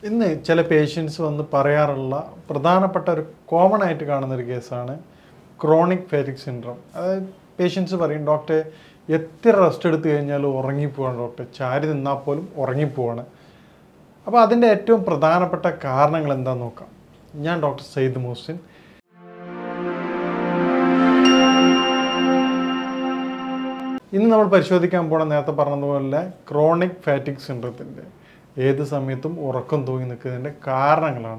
ഇന്ന് ചില പേഷ്യൻസ് വന്ന് പറയാറുള്ള പ്രധാനപ്പെട്ട ഒരു കോമൺ ആയിട്ട് കാണുന്ന ഒരു കേസാണ് ക്രോണിക് ഫാറ്റിക് സിൻഡ്രോം അതായത് പേഷ്യൻസ് പറയും ഡോക്ടറെ എത്ര റെസ്റ്റ് എടുത്തു കഴിഞ്ഞാലും ഉറങ്ങിപ്പോവാണ് ഡോക്ടർ ചാരി നിന്നാൽ പോലും ഉറങ്ങിപ്പോവാണ് അപ്പോൾ അതിൻ്റെ ഏറ്റവും പ്രധാനപ്പെട്ട കാരണങ്ങൾ എന്താണെന്ന് നോക്കാം ഞാൻ ഡോക്ടർ സയ്യിദ് മുഹസിൻ ഇന്ന് നമ്മൾ പരിശോധിക്കാൻ പോണ നേരത്തെ പറഞ്ഞതുപോലെ ക്രോണിക് ഫാറ്റിക് സിൻഡ്രത്തിൻ്റെ ഏത് സമയത്തും ഉറക്കം തൂങ്ങി നിൽക്കുന്നതിൻ്റെ കാരണങ്ങളാണ്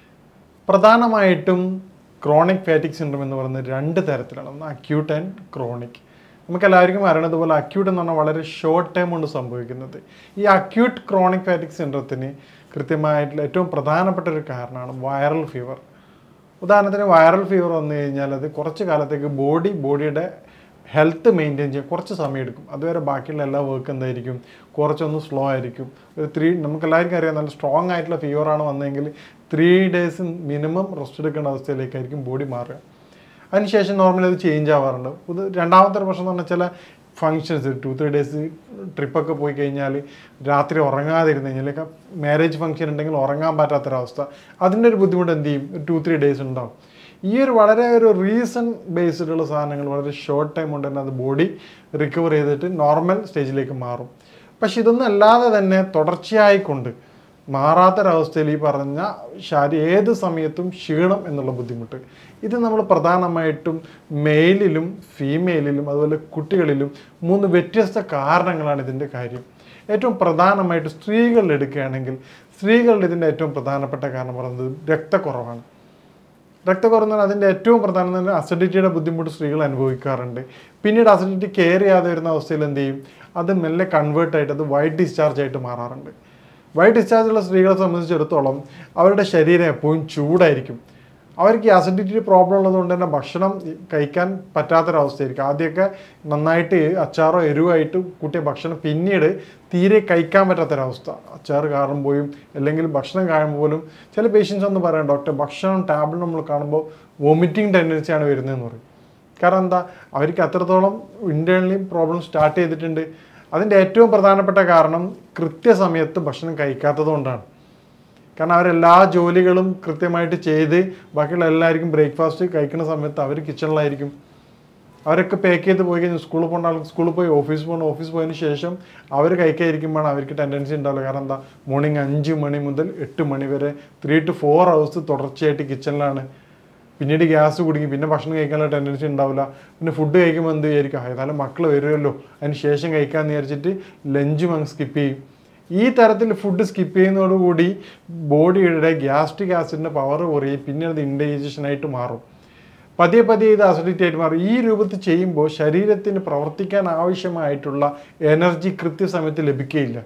പ്രധാനമായിട്ടും ക്രോണിക് ഫാറ്റിക് സിൻഡ്രം എന്ന് പറയുന്നത് രണ്ട് തരത്തിലാണ് ഒന്ന് അക്യൂട്ട് ആൻഡ് ക്രോണിക് നമുക്ക് എല്ലാവർക്കും അറിയണത് പോലെ അക്യൂട്ട് എന്ന് പറഞ്ഞാൽ വളരെ ഷോർട്ട് ടൈം കൊണ്ട് സംഭവിക്കുന്നത് ഈ അക്യൂട്ട് ക്രോണിക് ഫാറ്റിക് സിൻഡ്രത്തിന് കൃത്യമായിട്ടുള്ള ഏറ്റവും പ്രധാനപ്പെട്ട ഒരു കാരണമാണ് വൈറൽ ഫീവർ ഉദാഹരണത്തിന് വൈറൽ ഫീവർ വന്നു കഴിഞ്ഞാൽ അത് കുറച്ച് കാലത്തേക്ക് ബോഡി ബോഡിയുടെ ഹെൽത്ത് മെയിൻറ്റെയിൻ ചെയ്യാൻ കുറച്ച് സമയം എടുക്കും അതുവരെ ബാക്കിയുള്ള എല്ലാ വർക്ക് എന്തായിരിക്കും കുറച്ചൊന്ന് സ്ലോ ആയിരിക്കും ഒരു ത്രീ നമുക്ക് എല്ലാവർക്കും അറിയാം നല്ല സ്ട്രോങ് ആയിട്ടുള്ള ഫീവറാണ് വന്നതെങ്കിൽ ത്രീ ഡേയ്സ് മിനിമം റെസ്റ്റ് എടുക്കേണ്ട അവസ്ഥയിലേക്കായിരിക്കും ബോഡി മാറുക അതിനുശേഷം നോർമലി അത് ചേഞ്ച് ആവാറുണ്ട് ഇത് രണ്ടാമത്തെ ഒരു പ്രശ്നം എന്ന് പറഞ്ഞാൽ ചില ഫങ്ഷൻസ് ടു ത്രീ ഡേയ്സ് ട്രിപ്പൊക്കെ പോയി കഴിഞ്ഞാൽ രാത്രി ഉറങ്ങാതിരുന്ന് കഴിഞ്ഞാൽ മാരേജ് ഫംഗ്ഷൻ ഉണ്ടെങ്കിൽ ഉറങ്ങാൻ പറ്റാത്തൊരവസ്ഥ അതിൻ്റെ ഒരു ബുദ്ധിമുട്ട് എന്ത് ചെയ്യും ടു ത്രീ ഡേയ്സ് ഉണ്ടാവും ഈ ഒരു വളരെ ഒരു റീസൺ ബേസ്ഡുള്ള സാധനങ്ങൾ വളരെ ഷോർട്ട് ടൈം കൊണ്ട് തന്നെ അത് ബോഡി റിക്കവർ ചെയ്തിട്ട് നോർമൽ സ്റ്റേജിലേക്ക് മാറും പക്ഷെ ഇതൊന്നും അല്ലാതെ തന്നെ തുടർച്ചയായിക്കൊണ്ട് മാറാത്തൊരവസ്ഥയിൽ ഈ പറഞ്ഞ ശാരി ഏത് സമയത്തും ക്ഷീണം എന്നുള്ള ബുദ്ധിമുട്ട് ഇത് നമ്മൾ പ്രധാനമായിട്ടും മെയിലിലും ഫീമെയിലിലും അതുപോലെ കുട്ടികളിലും മൂന്ന് വ്യത്യസ്ത കാരണങ്ങളാണ് ഇതിൻ്റെ കാര്യം ഏറ്റവും പ്രധാനമായിട്ട് സ്ത്രീകളിൽ എടുക്കുകയാണെങ്കിൽ സ്ത്രീകളുടെ ഇതിൻ്റെ ഏറ്റവും പ്രധാനപ്പെട്ട കാരണം പറയുന്നത് രക്തക്കുറവാണ് രക്തക്കുറവ് അതിൻ്റെ ഏറ്റവും പ്രധാനം തന്നെ അസിഡിറ്റിയുടെ ബുദ്ധിമുട്ട് സ്ത്രീകൾ അനുഭവിക്കാറുണ്ട് പിന്നീട് അസിഡിറ്റി കെയർ ചെയ്യാതെ വരുന്ന അവസ്ഥയിൽ എന്ത് ചെയ്യും അത് മെല്ലെ കൺവേർട്ട് ആയിട്ട് അത് വൈറ്റ് ഡിസ്ചാർജ് ആയിട്ട് മാറാറുണ്ട് വൈറ്റ് ഡിസ്ചാർജ് ഉള്ള സ്ത്രീകളെ സംബന്ധിച്ചിടത്തോളം അവരുടെ ശരീരം എപ്പോഴും ചൂടായിരിക്കും അവർക്ക് ഈ അസിഡിറ്റി പ്രോബ്ലം ഉള്ളതുകൊണ്ട് തന്നെ ഭക്ഷണം കഴിക്കാൻ പറ്റാത്തൊരവസ്ഥയായിരിക്കും ആദ്യമൊക്കെ നന്നായിട്ട് അച്ചാറോ എരിവായിട്ട് കൂട്ടിയ ഭക്ഷണം പിന്നീട് തീരെ കഴിക്കാൻ പറ്റാത്തൊരവസ്ഥ അച്ചാർ കാണുമ്പോഴും അല്ലെങ്കിൽ ഭക്ഷണം കാണുമ്പോൾ പോലും ചില പേഷ്യൻസ് ഒന്ന് പറയാം ഡോക്ടർ ഭക്ഷണം ടാബ്ലറ്റ് നമ്മൾ കാണുമ്പോൾ വോമിറ്റിംഗ് ടെൻഡൻസിയാണ് വരുന്നതെന്ന് പറയും കാരണം എന്താ അവർക്ക് അത്രത്തോളം ഇൻറ്റേർണലി പ്രോബ്ലം സ്റ്റാർട്ട് ചെയ്തിട്ടുണ്ട് അതിൻ്റെ ഏറ്റവും പ്രധാനപ്പെട്ട കാരണം കൃത്യസമയത്ത് ഭക്ഷണം കഴിക്കാത്തത് കൊണ്ടാണ് കാരണം അവരെല്ലാ ജോലികളും കൃത്യമായിട്ട് ചെയ്ത് ബാക്കിയുള്ള എല്ലാവർക്കും ബ്രേക്ക്ഫാസ്റ്റ് കഴിക്കുന്ന സമയത്ത് അവർ കിച്ചണിലായിരിക്കും അവരൊക്കെ പാക്ക് ചെയ്ത് പോയി കഴിഞ്ഞാൽ സ്കൂളിൽ പോകേണ്ട ആൾക്ക് സ്കൂളിൽ പോയി ഓഫീസിൽ പോകണം ഓഫീസ് പോയതിന് ശേഷം അവർ കഴിക്കാതിരിക്കുമ്പോൾ അവർക്ക് ടെൻഡൻസി ഉണ്ടാവില്ല കാരണം എന്താ മോർണിംഗ് അഞ്ച് മണി മുതൽ എട്ട് മണി വരെ ത്രീ ടു ഫോർ ഹവേഴ്സ് തുടർച്ചയായിട്ട് കിച്ചണിലാണ് പിന്നീട് ഗ്യാസ് കുടുങ്ങി പിന്നെ ഭക്ഷണം കഴിക്കാനുള്ള ടെൻഡൻസി ഉണ്ടാവില്ല പിന്നെ ഫുഡ് കഴിക്കുമ്പോൾ എന്ത് വിചാരിക്കും ഏതായാലും മക്കൾ വരുമല്ലോ അതിന് ശേഷം കഴിക്കാമെന്ന് വിചാരിച്ചിട്ട് ലഞ്ചും അങ്ങ് സ്കിപ്പ് ചെയ്യും ഈ തരത്തിൽ ഫുഡ് സ്കിപ്പ് ചെയ്യുന്നതോടുകൂടി ബോഡിയുടെ ഗ്യാസ്ട്രിക് ആസിഡിൻ്റെ പവർ കുറയും പിന്നെ അത് ഇൻഡൈജഷനായിട്ട് മാറും പതിയെ പതിയെ ഇത് അസിഡിറ്റി ആയിട്ട് മാറും ഈ രൂപത്തിൽ ചെയ്യുമ്പോൾ ശരീരത്തിന് പ്രവർത്തിക്കാൻ ആവശ്യമായിട്ടുള്ള എനർജി കൃത്യസമയത്ത് ലഭിക്കുകയില്ല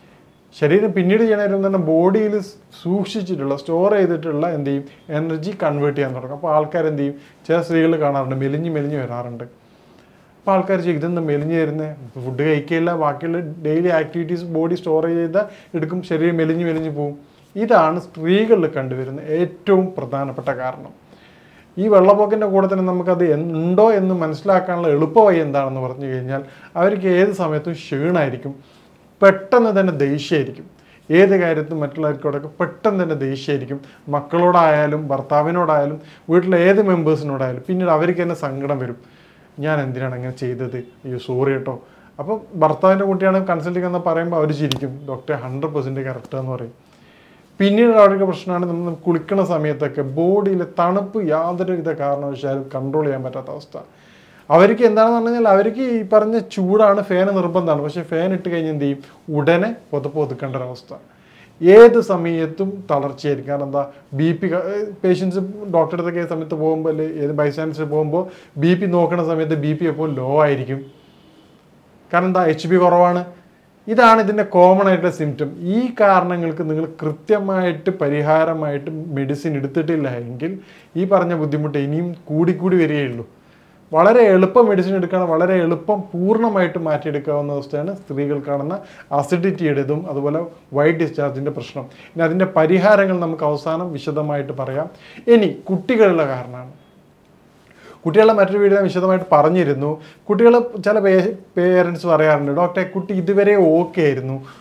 ശരീരം പിന്നീട് ചെയ്യണമായിരുന്നു തന്നെ ബോഡിയിൽ സൂക്ഷിച്ചിട്ടുള്ള സ്റ്റോർ ചെയ്തിട്ടുള്ള എന്ത് ചെയ്യും എനർജി കൺവേർട്ട് ചെയ്യാൻ തുടങ്ങും അപ്പോൾ ആൾക്കാർ എന്ത് ചെയ്യും ചില സ്ത്രീകൾ കാണാറുണ്ട് മെലിഞ്ഞ് മെലിഞ്ഞ് വരാറുണ്ട് അപ്പോൾ ആൾക്കാർ ചെയ്യും ഇതെന്താ മെലിഞ്ഞ് വരുന്നത് ഫുഡ് കഴിക്കില്ല ബാക്കിയുള്ള ഡെയിലി ആക്ടിവിറ്റീസ് ബോഡി സ്റ്റോർ ചെയ്ത് എടുക്കും ശരീരം മെലിഞ്ഞ് മെലിഞ്ഞ് പോകും ഇതാണ് സ്ത്രീകളിൽ കണ്ടുവരുന്ന ഏറ്റവും പ്രധാനപ്പെട്ട കാരണം ഈ വെള്ളപ്പൊക്കിൻ്റെ കൂടെ തന്നെ നമുക്കത് ഉണ്ടോ എന്ന് മനസ്സിലാക്കാനുള്ള എളുപ്പവഴി എന്താണെന്ന് പറഞ്ഞു കഴിഞ്ഞാൽ അവർക്ക് ഏത് സമയത്തും ക്ഷീണമായിരിക്കും പെട്ടെന്ന് തന്നെ ദേഷ്യമായിരിക്കും ഏത് കാര്യത്തും മറ്റുള്ളവർക്കോടൊക്കെ പെട്ടെന്ന് തന്നെ ദേഷ്യമായിരിക്കും മക്കളോടായാലും ഭർത്താവിനോടായാലും വീട്ടിലെ ഏത് മെമ്പേഴ്സിനോടായാലും പിന്നീട് അവർക്ക് തന്നെ സങ്കടം വരും ഞാൻ എന്തിനാണ് അങ്ങനെ ചെയ്തത് അയ്യോ സോറി കേട്ടോ അപ്പോൾ ഭർത്താവിൻ്റെ കുട്ടിയാണ് കൺസൾട്ടിങ് എന്ന് പറയുമ്പോൾ അവർ ചിരിക്കും ഡോക്ടറെ ഹൺഡ്രഡ് പെർസെൻറ്റ് കറക്റ്റ് എന്ന് പറയും പിന്നീട് അവർക്ക് പ്രശ്നമാണ് നമ്മൾ കുളിക്കുന്ന സമയത്തൊക്കെ ബോഡിയിലെ തണുപ്പ് യാതൊരു വിധ കാരണവശാലും കൺട്രോൾ ചെയ്യാൻ പറ്റാത്ത അവസ്ഥ അവർക്ക് എന്താണെന്ന് പറഞ്ഞു കഴിഞ്ഞാൽ അവർക്ക് ഈ പറഞ്ഞ ചൂടാണ് ഫാൻ നിർബന്ധമാണ് പക്ഷേ ഫാൻ ഇട്ട് കഴിഞ്ഞാൽ എന്ത് ചെയ്യും ഉടനെ പുതപ്പ് ഒതുക്കേണ്ട ഒരവസ്ഥ ഏത് സമയത്തും തളർച്ചയായിരിക്കും കാരണം എന്താ ബി പി പേഷ്യൻസ് ഡോക്ടറുടെ അടുത്തൊക്കെ സമയത്ത് പോകുമ്പോൾ അല്ലെങ്കിൽ ഏത് ബൈസ്റ്റാൻഡ്സ് പോകുമ്പോൾ ബി പി നോക്കുന്ന സമയത്ത് ബി പി എപ്പോൾ ലോ ആയിരിക്കും കാരണം എന്താ എച്ച് പി കുറവാണ് ഇതാണ് ഇതിൻ്റെ കോമൺ ആയിട്ടുള്ള സിംറ്റം ഈ കാരണങ്ങൾക്ക് നിങ്ങൾ കൃത്യമായിട്ട് പരിഹാരമായിട്ട് മെഡിസിൻ എടുത്തിട്ടില്ല എങ്കിൽ ഈ പറഞ്ഞ ബുദ്ധിമുട്ട് ഇനിയും കൂടിക്കൂടി വരികയുള്ളൂ വളരെ എളുപ്പം മെഡിസിൻ എടുക്കാൻ വളരെ എളുപ്പം പൂർണ്ണമായിട്ട് മാറ്റിയെടുക്കാവുന്ന അവസ്ഥയാണ് സ്ത്രീകൾ കാണുന്ന അസിഡിറ്റിയുടേതും അതുപോലെ വൈറ്റ് ഡിസ്ചാർജിൻ്റെ പ്രശ്നം ഇനി അതിൻ്റെ പരിഹാരങ്ങൾ നമുക്ക് അവസാനം വിശദമായിട്ട് പറയാം ഇനി കുട്ടികളുടെ കാരണമാണ് കുട്ടികളെ മറ്റൊരു വീഡിയോ വിശദമായിട്ട് പറഞ്ഞിരുന്നു കുട്ടികൾ ചില പേരൻസ് പറയാറുണ്ട് ഡോക്ടറെ കുട്ടി ഇതുവരെ ഓക്കെ ആയിരുന്നു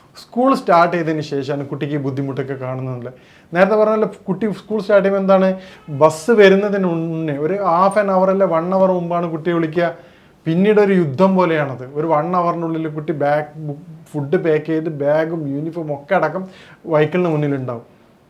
സ്കൂൾ സ്റ്റാർട്ട് ചെയ്തതിന് ശേഷമാണ് കുട്ടിക്ക് ഈ ബുദ്ധിമുട്ടൊക്കെ കാണുന്നത് നേരത്തെ പറഞ്ഞ കുട്ടി സ്കൂൾ സ്റ്റാർട്ട് ചെയ്യുമ്പോൾ എന്താണ് ബസ് വരുന്നതിന് മുന്നേ ഒരു ഹാഫ് ആൻ അവർ അല്ലെ വൺ അവർ മുമ്പാണ് കുട്ടിയെ വിളിക്കുക പിന്നീട് ഒരു യുദ്ധം പോലെയാണത് ഒരു വൺ അവറിനുള്ളിൽ കുട്ടി ബാഗ് ഫുഡ് പാക്ക് ചെയ്ത് ബാഗും യൂണിഫോം ഒക്കെ അടക്കം വൈക്കിളിന് മുന്നിലുണ്ടാവും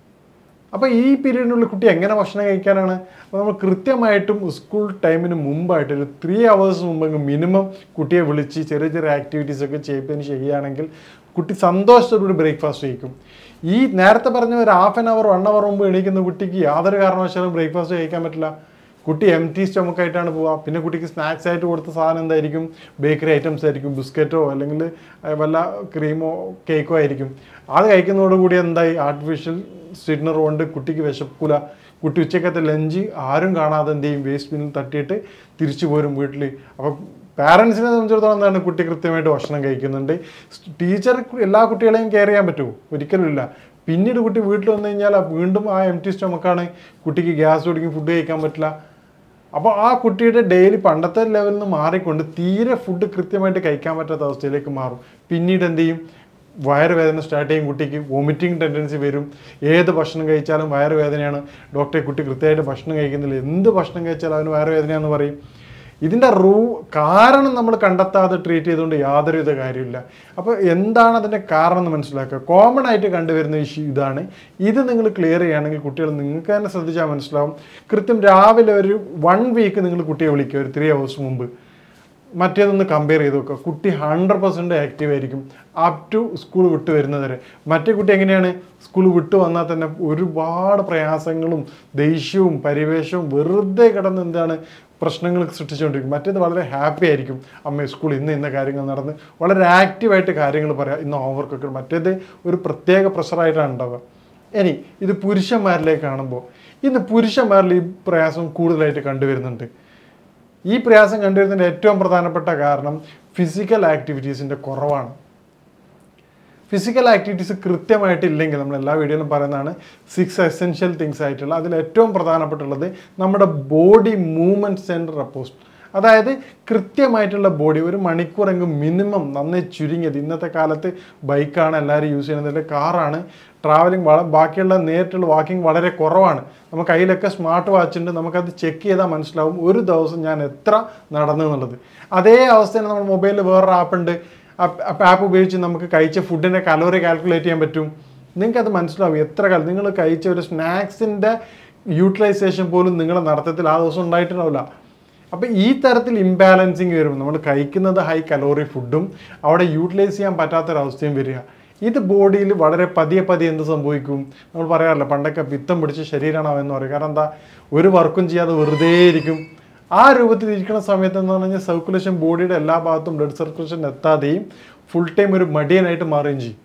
അപ്പോൾ ഈ പീരീഡിനുള്ളിൽ കുട്ടി എങ്ങനെ ഭക്ഷണം കഴിക്കാനാണ് അപ്പോൾ നമ്മൾ കൃത്യമായിട്ടും സ്കൂൾ ടൈമിന് മുമ്പായിട്ട് ഒരു ത്രീ അവേഴ്സ് മുമ്പെങ്കിൽ മിനിമം കുട്ടിയെ വിളിച്ച് ചെറിയ ചെറിയ ആക്ടിവിറ്റീസ് ഒക്കെ ചെയ്തതിന് ചെയ്യുകയാണെങ്കിൽ കുട്ടി സന്തോഷത്തോടുകൂടി ബ്രേക്ക്ഫാസ്റ്റ് കഴിക്കും ഈ നേരത്തെ പറഞ്ഞ ഒരു half an hour one hour മുമ്പ് എണീക്കുന്ന കുട്ടിക്ക് യാതൊരു കാരണവശാലും ബ്രേക്ക്ഫാസ്റ്റ് കഴിക്കാൻ പറ്റില്ല കുട്ടി എം ടി സ്റ്റൊമക്ക് ആയിട്ടാണ് പോവുക പിന്നെ കുട്ടിക്ക് സ്നാക്സ് ആയിട്ട് കൊടുത്ത സാധനം എന്തായിരിക്കും ബേക്കറി ഐറ്റംസ് ആയിരിക്കും ബിസ്ക്കറ്റോ അല്ലെങ്കിൽ ഏഹ്, വല്ല ക്രീമോ കേക്കോ ആയിരിക്കും അത് കഴിക്കുന്നതോടുകൂടി എന്തായി ആർട്ടിഫിഷ്യൽ സ്വീറ്റ്നർ കൊണ്ട് കുട്ടിക്ക് വിശക്കൂല കുട്ടി ഉച്ചക്കത്തെ ലഞ്ച് ആരും കാണാതെ എന്ത് ചെയ്യും വേസ്റ്റ് ബിന്നിൽ തട്ടിയിട്ട് തിരിച്ചു പോരും വീട്ടിൽ അപ്പം പാരൻസിനെ സംബന്ധിച്ചിടത്തോളം എന്താണ് കുട്ടി കൃത്യമായിട്ട് ഭക്ഷണം കഴിക്കുന്നുണ്ട് ടീച്ചർ എല്ലാ കുട്ടികളെയും കെയർ ചെയ്യാൻ പറ്റുമോ ഒരിക്കലും ഇല്ല പിന്നീട് കുട്ടി വീട്ടിൽ വന്നു കഴിഞ്ഞാൽ ആ വീണ്ടും ആ എം ടി സ്റ്റൊമക്കാണ് കുട്ടിക്ക് ഗ്യാസ് കുടിക്കും ഫുഡ് കഴിക്കാൻ പറ്റില്ല അപ്പോൾ ആ കുട്ടിയുടെ ഡെയിലി പണ്ടത്തെ ലെവലിൽ നിന്ന് മാറിക്കൊണ്ട് തീരെ ഫുഡ് കൃത്യമായിട്ട് കഴിക്കാൻ പറ്റാത്ത അവസ്ഥയിലേക്ക് മാറും പിന്നീട് എന്ത് ചെയ്യും വയറുവേദന സ്റ്റാർട്ട് ചെയ്യും കുട്ടിക്ക് വോമിറ്റിംഗ് ടെൻഡൻസി വരും ഏത് ഭക്ഷണം കഴിച്ചാലും വയറുവേദനയാണ് ഡോക്ടറെ കുട്ടി കൃത്യമായിട്ട് ഭക്ഷണം കഴിക്കുന്നില്ല എന്ത് ഭക്ഷണം കഴിച്ചാലും അവന് വയറുവേദനയാണെന്ന് പറയും ഇതിൻ്റെ റൂ കാരണം നമ്മൾ കണ്ടെത്താതെ ട്രീറ്റ് ചെയ്തുകൊണ്ട് യാതൊരുവിധ കാര്യമില്ല അപ്പോൾ എന്താണ് അതിൻ്റെ കാരണം എന്ന് മനസ്സിലാക്കുക കോമൺ ആയിട്ട് കണ്ടുവരുന്ന ഇഷ്യൂ ഇതാണ് ഇത് നിങ്ങൾ ക്ലിയർ ചെയ്യുകയാണെങ്കിൽ കുട്ടികൾ നിങ്ങൾക്ക് തന്നെ ശ്രദ്ധിച്ചാൽ മനസ്സിലാവും കൃത്യം രാവിലെ ഒരു വൺ വീക്ക് നിങ്ങൾ കുട്ടിയെ വിളിക്കുക ഒരു ത്രീ അവേഴ്സ് മുമ്പ് മറ്റേതൊന്ന് കമ്പയർ ചെയ്ത് നോക്കുക കുട്ടി ഹൺഡ്രഡ് പെർസെൻറ്റ് ആക്റ്റീവ് ആയിരിക്കും അപ് ടു സ്കൂൾ വിട്ട് വരുന്നത് വരെ മറ്റേ കുട്ടി എങ്ങനെയാണ് സ്കൂൾ വിട്ട് വന്നാൽ തന്നെ ഒരുപാട് പ്രയാസങ്ങളും ദേഷ്യവും പരിവേഷവും വെറുതെ കിടന്ന് എന്താണ് പ്രശ്നങ്ങൾ സൃഷ്ടിച്ചുകൊണ്ടിരിക്കും മറ്റേത് വളരെ ഹാപ്പി ആയിരിക്കും അമ്മ സ്കൂളിൽ ഇന്ന് ഇന്ന കാര്യങ്ങൾ നടന്ന് വളരെ ആക്റ്റീവായിട്ട് കാര്യങ്ങൾ പറയാം ഇന്ന് ഹോംവർക്കൊക്കെ മറ്റേത് ഒരു പ്രത്യേക പ്രഷറായിട്ടാണ് ഉണ്ടാവുക ഇനി ഇത് പുരുഷന്മാരിലേക്ക് കാണുമ്പോൾ ഇന്ന് പുരുഷന്മാരിൽ ഈ പ്രയാസം കൂടുതലായിട്ട് കണ്ടുവരുന്നുണ്ട് ഈ പ്രയാസം കണ്ടുവരുന്നതിൻ്റെ ഏറ്റവും പ്രധാനപ്പെട്ട കാരണം ഫിസിക്കൽ ആക്ടിവിറ്റീസിൻ്റെ കുറവാണ് ഫിസിക്കൽ ആക്ടിവിറ്റീസ് കൃത്യമായിട്ടില്ലെങ്കിൽ നമ്മൾ എല്ലാ വീഡിയോയിലും പറയുന്നതാണ് സിക്സ് എസെൻഷ്യൽ തിങ്സ് ആയിട്ടുള്ള അതിൽ ഏറ്റവും പ്രധാനപ്പെട്ടുള്ളത് നമ്മുടെ ബോഡി മൂവ്മെൻറ്റ് സെൻറ്റർ അപ്പോസ്റ്റ് അതായത് കൃത്യമായിട്ടുള്ള ബോഡി ഒരു മണിക്കൂറെങ്കിലും മിനിമം നന്നായി ചുരുങ്ങിയത് ഇന്നത്തെ കാലത്ത് ബൈക്കാണ് എല്ലാവരും യൂസ് ചെയ്യുന്നത് കാറാണ് ട്രാവലിംഗ് വള ബാക്കിയുള്ള നേരിട്ടുള്ള വാക്കിംഗ് വളരെ കുറവാണ് നമുക്ക് കയ്യിലൊക്കെ സ്മാർട്ട് വാച്ച് ഉണ്ട് നമുക്കത് ചെക്ക് ചെയ്താൽ മനസ്സിലാവും ഒരു ദിവസം ഞാൻ എത്ര നടന്നു എന്നുള്ളത് അതേ അവസ്ഥയിൽ നമ്മുടെ മൊബൈലിൽ വേറൊരു ആപ്പ് ഉണ്ട് ആപ്പ് ഉപയോഗിച്ച് നമുക്ക് കഴിച്ച ഫുഡിൻ്റെ കലോറി കാൽക്കുലേറ്റ് ചെയ്യാൻ പറ്റും നിങ്ങൾക്കത് മനസ്സിലാവും എത്ര കാലം നിങ്ങൾ കഴിച്ച ഒരു സ്നാക്സിൻ്റെ യൂട്ടിലൈസേഷൻ പോലും നിങ്ങളുടെ നടത്തത്തിൽ ആ ദിവസം ഉണ്ടായിട്ടുണ്ടാവില്ല അപ്പോൾ ഈ തരത്തിൽ ഇംബാലൻസിങ് വരും നമ്മൾ കഴിക്കുന്നത് ഹൈ കലോറി ഫുഡും അവിടെ യൂട്ടിലൈസ് ചെയ്യാൻ പറ്റാത്തൊരവസ്ഥയും വരിക ഇത് ബോഡിയിൽ വളരെ പതിയെ പതിയെ എന്ത് സംഭവിക്കും നമ്മൾ പറയാറില്ല പണ്ടൊക്കെ പിത്തം പിടിച്ച ശരീരമാണ് എന്ന് പറയും കാരണം എന്താ ഒരു വർക്കും ചെയ്യാതെ വെറുതെ ഇരിക്കും ആ രൂപത്തിൽ ഇരിക്കുന്ന സമയത്ത് എന്ന് പറഞ്ഞു കഴിഞ്ഞാൽ സർക്കുലേഷൻ ബോഡിയുടെ എല്ലാ ഭാഗത്തും ബ്ലഡ് സർക്കുലേഷൻ എത്താതെയും ഫുൾ ടൈം ഒരു മടിയനായിട്ട് മാറുകയും ചെയ്യും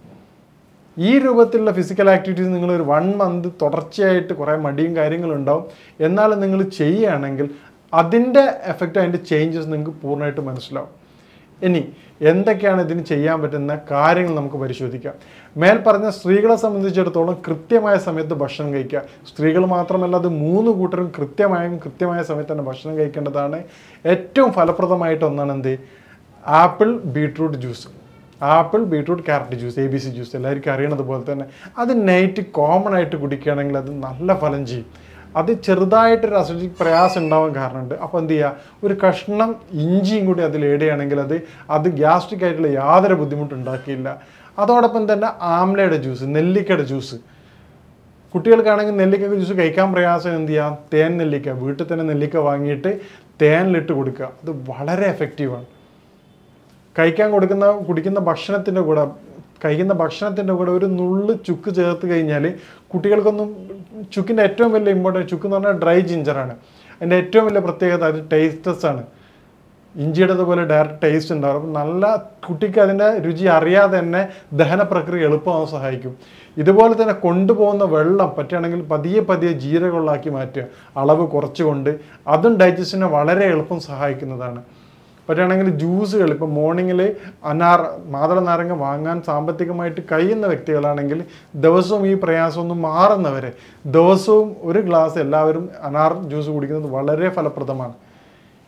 ഈ രൂപത്തിലുള്ള ഫിസിക്കൽ ആക്ടിവിറ്റീസ് നിങ്ങൾ ഒരു വൺ മന്ത് തുടർച്ചയായിട്ട് കുറേ മടിയും കാര്യങ്ങളും ഉണ്ടാവും എന്നാലും നിങ്ങൾ ചെയ്യുകയാണെങ്കിൽ അതിൻ്റെ എഫക്റ്റ് അതിൻ്റെ ചേഞ്ചസ് നിങ്ങൾക്ക് പൂർണ്ണമായിട്ട് മനസ്സിലാവും ഇനി എന്തൊക്കെയാണ് ഇതിന് ചെയ്യാൻ പറ്റുന്ന കാര്യങ്ങൾ നമുക്ക് പരിശോധിക്കാം മേൽ പറഞ്ഞ സ്ത്രീകളെ സംബന്ധിച്ചിടത്തോളം കൃത്യമായ സമയത്ത് ഭക്ഷണം കഴിക്കുക സ്ത്രീകൾ മാത്രമല്ല അത് മൂന്ന് കൂട്ടരും കൃത്യമായും കൃത്യമായ സമയത്ത് തന്നെ ഭക്ഷണം കഴിക്കേണ്ടതാണ് ഏറ്റവും ഫലപ്രദമായിട്ട് ഒന്നാണ് എന്ത് apple beetroot juice apple beetroot carrot juice A B C juice എല്ലാവർക്കും അറിയണത് പോലെ തന്നെ അത് നൈറ്റ് കോമൺ ആയിട്ട് കുടിക്കുകയാണെങ്കിൽ അത് നല്ല ഫലം ചെയ്യും അത് ചെറുതായിട്ടൊരു അസിഡിക് പ്രയാസം ഉണ്ടാവാൻ കാരണമുണ്ട് അപ്പോൾ എന്ത് ചെയ്യുക ഒരു കഷ്ണം ഇഞ്ചിയും കൂടി അതിൽ ഏഡ് ചെയ്യുകയാണെങ്കിൽ അത് അത് ഗ്യാസ്ട്രിക് ആയിട്ടുള്ള യാതൊരു ബുദ്ധിമുട്ടും ഉണ്ടാക്കിയില്ല അതോടൊപ്പം തന്നെ ആംലയുടെ ജ്യൂസ് നെല്ലിക്കയുടെ ജ്യൂസ് കുട്ടികൾക്കാണെങ്കിൽ നെല്ലിക്ക ജ്യൂസ് കഴിക്കാൻ പ്രയാസം എന്ത് ചെയ്യാം തേൻ നെല്ലിക്ക വീട്ടിൽ തന്നെ നെല്ലിക്ക വാങ്ങിയിട്ട് തേനിലിട്ട് കൊടുക്കുക അത് വളരെ എഫക്റ്റീവാണ് കഴിക്കാൻ കൊടുക്കുന്ന കുടിക്കുന്ന ഭക്ഷണത്തിൻ്റെ കൂടെ കഴിക്കുന്ന ഭക്ഷണത്തിൻ്റെ കൂടെ ഒരു നുള്ള് ചുക്ക് ചേർത്ത് കഴിഞ്ഞാൽ കുട്ടികൾക്കൊന്നും ചുക്കിൻ്റെ ഏറ്റവും വലിയ ഇമ്പോർട്ടൻറ്റ് ചുക്ക് എന്ന് പറഞ്ഞാൽ ഡ്രൈ ജിഞ്ചറാണ് അതിൻ്റെ ഏറ്റവും വലിയ പ്രത്യേകത അത് ടേസ്റ്റസ് ആണ് ഇഞ്ചിയുടെ പോലെ ഡയറക്റ്റ് ടേസ്റ്റ് ഉണ്ടാവും അപ്പം നല്ല കുട്ടിക്ക് അതിൻ്റെ രുചി അറിയാതെ തന്നെ ദഹന പ്രക്രിയ എളുപ്പമാവാൻ സഹായിക്കും ഇതുപോലെ തന്നെ കൊണ്ടുപോകുന്ന വെള്ളം പറ്റുകയാണെങ്കിൽ പതിയെ പതിയെ ജീരകമുള്ളാക്കി മാറ്റുക അളവ് കുറച്ചുകൊണ്ട് അതും ഡൈജഷനെ വളരെ എളുപ്പം സഹായിക്കുന്നതാണ് പറ്റുകയാണെങ്കിൽ ജ്യൂസുകൾ ഇപ്പം മോർണിംഗിൽ അനാർ മാതള നാരങ്ങ വാങ്ങാൻ സാമ്പത്തികമായിട്ട് കഴിയുന്ന വ്യക്തികളാണെങ്കിൽ ദിവസവും ഈ പ്രയാസമൊന്നും മാറുന്നവരെ ദിവസവും ഒരു ഗ്ലാസ് എല്ലാവരും അനാർ ജ്യൂസ് കുടിക്കുന്നത് വളരെ ഫലപ്രദമാണ്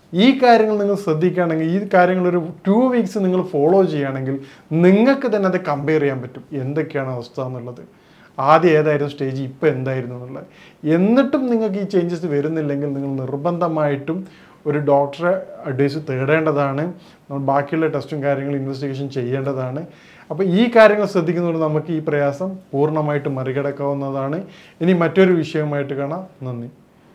ഈ കാര്യങ്ങൾ നിങ്ങൾ ശ്രദ്ധിക്കുകയാണെങ്കിൽ ഈ കാര്യങ്ങൾ ഒരു ടു വീക്സ് നിങ്ങൾ ഫോളോ ചെയ്യുകയാണെങ്കിൽ നിങ്ങൾക്ക് തന്നെ അത് കമ്പയർ ചെയ്യാൻ പറ്റും എന്തൊക്കെയാണ് അവസ്ഥ എന്നുള്ളത് ആദ്യം ഏതായിരുന്നു സ്റ്റേജ് ഇപ്പോൾ എന്തായിരുന്നു എന്നുള്ളത് എന്നിട്ടും നിങ്ങൾക്ക് ഈ ചേഞ്ചസ് വരുന്നില്ലെങ്കിൽ നിങ്ങൾ നിർബന്ധമായിട്ടും ഒരു ഡോക്ടറെ അഡ്വൈസ് തേടേണ്ടതാണ് നമ്മൾ ബാക്കിയുള്ള ടെസ്റ്റും കാര്യങ്ങളും ഇൻവെസ്റ്റിഗേഷൻ ചെയ്യേണ്ടതാണ് അപ്പോൾ ഈ കാര്യങ്ങൾ ശ്രദ്ധിക്കുന്നതുകൊണ്ട് നമുക്ക് ഈ പ്രയാസം പൂർണ്ണമായിട്ട് മറികടക്കാവുന്നതാണ് ഇനി മറ്റൊരു വിഷയവുമായിട്ട് കാണാം നന്ദി